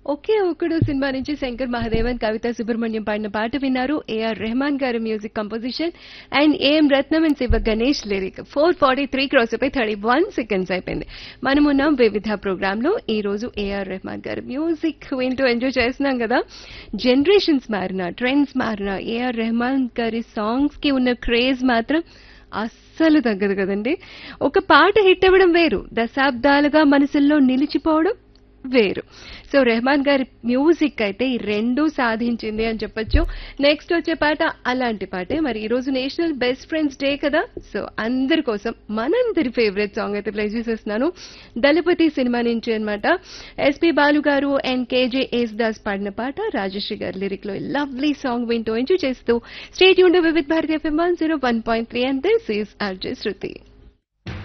ఒకే ఒకడు సినిమా నుంచి శంకర్ మహాదేవన్ కవిత సుబ్రహ్మణ్యం పాడిన పాట విన్నారు ఏఆర్ రెహమాన్ గారి music composition and A M Ratnam and Shiva Ganesh lyric four forty three cross అయిపోయి థర్టీ వన్ సెకండ్స్ అయిపోయింది మనమున్నాం వివిధ ప్రోగ్రామ్ లో ఈ రోజు ఏఆర్ రెహమాన్ గారి మ్యూజిక్ వింటూ ఎంజాయ్ చేస్తున్నాం కదా జనరేషన్స్ మారిన ట్రెండ్స్ మారిన ఏఆర్ రెహమాన్ గారి సాంగ్స్ కి ఉన్న క్రేజ్ మాత్రం అస్సలు తగ్గదు కదండి ఒక పాట హిట్ అవ్వడం వేరు దశాబ్దాలుగా మనసుల్లో నిలిచిపోవడం వేరు సో రెహమాన్ గారి మ్యూజిక్ అయితే ఈ రెండు సాధించింది అని చెప్పొచ్చు నెక్స్ట్ వచ్చే పాట అలాంటి పాటే మరి ఈ రోజు నేషనల్ బెస్ట్ ఫ్రెండ్స్ డే కదా సో అందరి కోసం మనందరి ఫేవరెట్ సాంగ్ అయితే ప్లే చేసేస్తున్నాను దళపతి సినిమా నుంచి అన్నమాట ఎస్పి బాలు గారు అండ్ కేజే ఎస్ దాస్ పాడిన పాట రాజశ్రీ గారి లిరిక్ లో లవ్లీ సాంగ్ వింటూ ఎంజాయ్ చేస్తూ స్టేట్ యూన్ Vividh Bharati FM one zero one point three and this is RJ Shruti